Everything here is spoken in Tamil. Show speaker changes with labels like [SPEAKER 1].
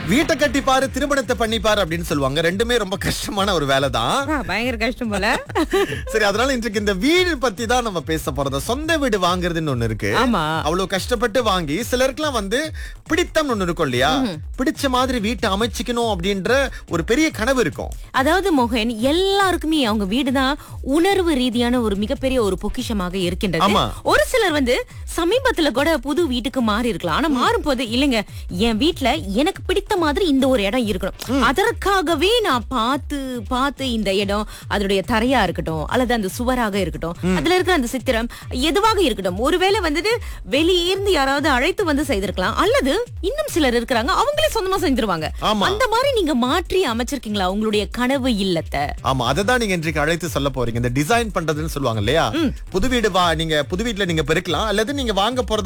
[SPEAKER 1] வீட்டை கட்டி பாரு திருமணத்தை பண்ணி பாரு அப்படின்னு சொல்லுவாங்க ரெண்டுமே ரொம்ப கஷ்டமான ஒரு வேலை தான்
[SPEAKER 2] ஆ, பயங்கர கஷ்டம் போல
[SPEAKER 1] சரி அதனால இன்றைக்கு இந்த வீடு பத்தி தான் நம்ம பேச போறோம் சொந்த வீடு வாங்குறதுன்னு ஒண்ணு இருக்கு
[SPEAKER 2] ஆமா
[SPEAKER 1] அவ்வளவு கஷ்டப்பட்டு வாங்கி சிலருக்குலாம் வந்து பிடித்தம் ஒண்ணு இருக்கும் இல்லையா பிடிச்ச மாதிரி வீட்டை அமைச்சிக்கணும் அப்படின்ற ஒரு பெரிய கனவு இருக்கும்
[SPEAKER 2] அதாவது மோகன் எல்லாருக்குமே அவங்க வீடுதான் உணர்வு ரீதியான ஒரு மிகப்பெரிய ஒரு பொக்கிஷமாக இருக்கின்றது
[SPEAKER 1] ஆமா.
[SPEAKER 2] ஒரு சிலர் வந்து சமீபத்துல கூட புது வீட்டுக்கு மாறி இருக்கலாம் ஆனா மாறும் போது இல்லைங்க என் வீட்ல எனக்கு பிடித்த மாதிரி இந்த ஒரு இடம் இருக்கணும் அதற்காகவே நான் பார்த்து பார்த்து இந்த இடம் அதனுடைய தரையா இருக்கட்டும் அல்லது அந்த சுவராக இருக்கட்டும் அதுல இருக்கிற அந்த சித்திரம் எதுவாக இருக்கட்டும் ஒருவேளை வந்துட்டு வெளியிருந்து யாராவது அழைத்து வந்து செய்திருக்கலாம் அல்லது இன்னும் சிலர் இருக்கிறாங்க அவங்களே சொந்தமா செஞ்சிருவாங்க
[SPEAKER 1] ஆமா.
[SPEAKER 2] அந்த மாதிரி நீங்க மாற்றி அமைச்சிருக்கீங்களா உங்களுடைய கனவு இல்லத்தை
[SPEAKER 1] ஆமா அததான் நீங்க இன்றைக்கு அழைத்து சொல்ல போறீங்க இந்த டிசைன் பண்றதுன்னு சொல்லுவாங்க இல்லையா புது வீடு வா நீங்க புது வீட்டுல நீங்க பெருக்கலாம் அல்லது நீங்க வாங்க போறது